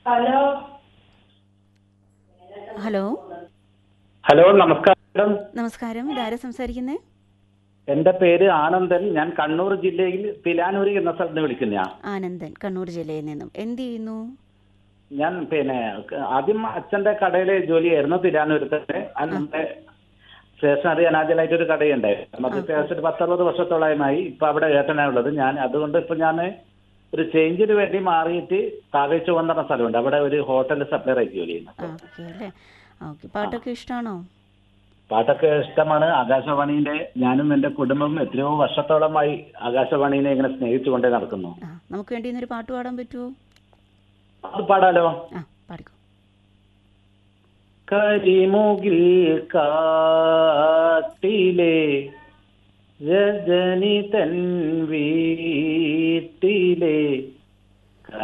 hello hello hello നമസ്കാരം നമസ്കാരം ഇതാരാ സംസാരിക്കുന്നേ എന്റെ പേര് ആനന്ദൻ ഞാൻ കണ്ണൂർ ജില്ലയിൽ തിലാനൂരി എന്ന സ്ഥലത്ത് വിളിക്കുന്ന ആനന്ദൻ കണ്ണൂർ ജില്ലയിൽ നിന്നും എന്ത് ചെയ്യുന്നു ഞാൻ പിന്നെ ആദ്യം അച്ഛന്റെ കടയിലെ ജോലിയായിരുന്നു തിലാനൂരത്തെ അന്നത്തെ സ്റ്റേഷനറി അനാജലായിട്ട് ഒരു കടയുണ്ടായിരുന്നു അത് ഏകദേശം ഒരു പത്തറുപത് വർഷത്തോളമായി ഇപ്പൊ അവിടെ ഏട്ടനാണ് ഉള്ളത് ഞാൻ അതുകൊണ്ട് ഇപ്പൊ ഞാൻ ഒരു ചേഞ്ചിന് വേണ്ടി മാറിയിട്ട് താവേ ചുവന്ന പറഞ്ഞ സ്ഥലമുണ്ട് അവിടെ ഒരു ഹോട്ടൽ സപ്ലൈർ ആയിട്ട് ജോലി ചെയ്യുന്നു ആ ഓക്കെ അല്ലേ ഓക്കെ പാട്ടൊക്കെ ഇഷ്ടമാണോ പാട്ടൊക്കെ ഇഷ്ടമാണ് ആകാശവാണിന്റെ ഞാനും എന്റെ കുടുംബവും എത്രയോ വർഷത്തോളമായി ആകാശവാണിനെ ഇങ്ങനെ സ്നേഹിച്ചുകൊണ്ടേ നടക്കുന്നു ആ നമുക്ക് വേണ്ടി ഇന്നൊരു പാട്ട് പാടാൻ പറ്റുമോ അത് പാടാലോ ആ പാടിക്കോ കരിമുകിൽ കാട്ടിലെ രജനി തൻ വീട്ടിലെ